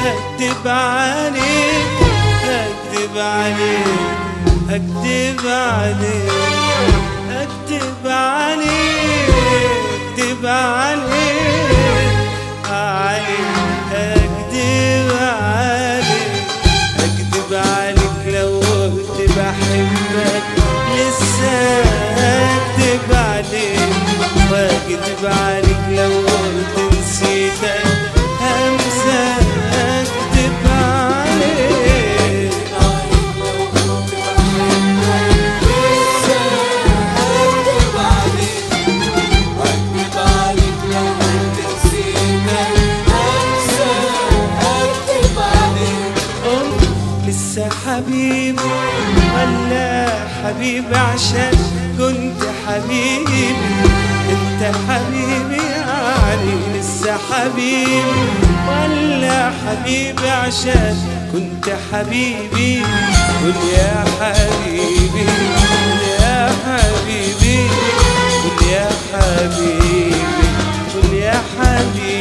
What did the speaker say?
هكدب عليك هكدب عليك هكدب عليك هكدب عليك هكدب عليك عليك هكدب عليك هكدب عليك لو قلت بحبك لسه هكدب عليك واكدب عليك لو قلت نسيتك همسة هكدب عليك لسه حبيبي ولا حبيبي عشان كنت حبيبي انت حبيبي يعني لسه حبيبي ولا حبيبي عشان كنت حبيبي قول يا حبيبي قول يا حبيبي قول يا حبيبي قول يا حبيبي